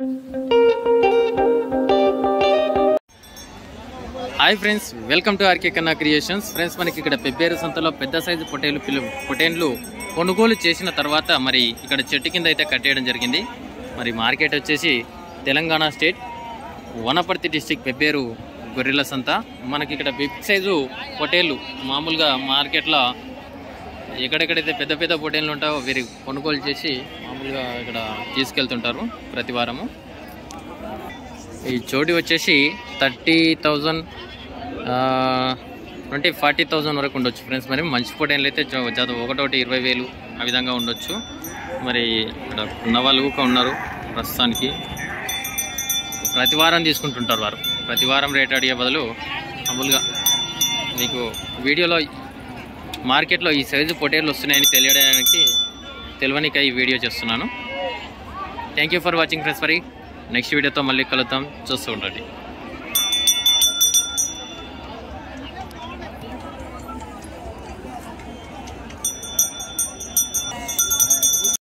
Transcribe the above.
hi friends welcome to RK Kanna creations friends మనకి ఇక్కడ పెబ్బేరు సంతలో పెద్ద సైజు పొటేలు పిల్లు పొటేన్లు కొనుగోలు చేసిన తర్వాత మరి ఇక్కడ చెట్టు కింద అయితే కట్టేయడం జరిగింది మరి మార్కెట్ వచ్చేసి తెలంగాణ స్టేట్ వనపర్తి డిస్టిక్ పెబ్బేరు గొర్రెల సంత మనకి ఇక్కడ బిగ్ సైజు పొటేళ్ళు మామూలుగా మార్కెట్లో ఎక్కడెక్కడైతే పెద్ద పెద్ద పొటేళ్ళు ఉంటాయో వీరి కొనుగోలు చేసి మామూలుగా ఇక్కడ తీసుకెళ్తుంటారు ప్రతి వారము ఈ చోటి వచ్చేసి thirty thousand twenty forty thousand వరకు ఉండొచ్చు ఫ్రెండ్స్ మరి మంచి పొటేన్లు అయితే జా- జాత ఒకటోటి ఇరవై వేలు ఆ విధంగా ఉండొచ్చు మరి ఇక్కడ ఉన్న వాళ్ళు కూడా ఉన్నారు ప్రస్తుతానికి ప్రతి వారం తీసుకుంటుంటారు వారు ప్రతి వారం రేట్ అడిగే బదులు మామూలుగా మీకు వీడియోలో మార్కెట్లో ఈ సైజు పొటేళ్ళు వస్తున్నాయని తెలియడానికి తెలియనిక ఈ వీడియో చేస్తున్నాను thank you for watching friends మరి నెక్స్ట్ వీడియోతో మళ్ళీ కలుద్దాం చూస్తూ ఉండండి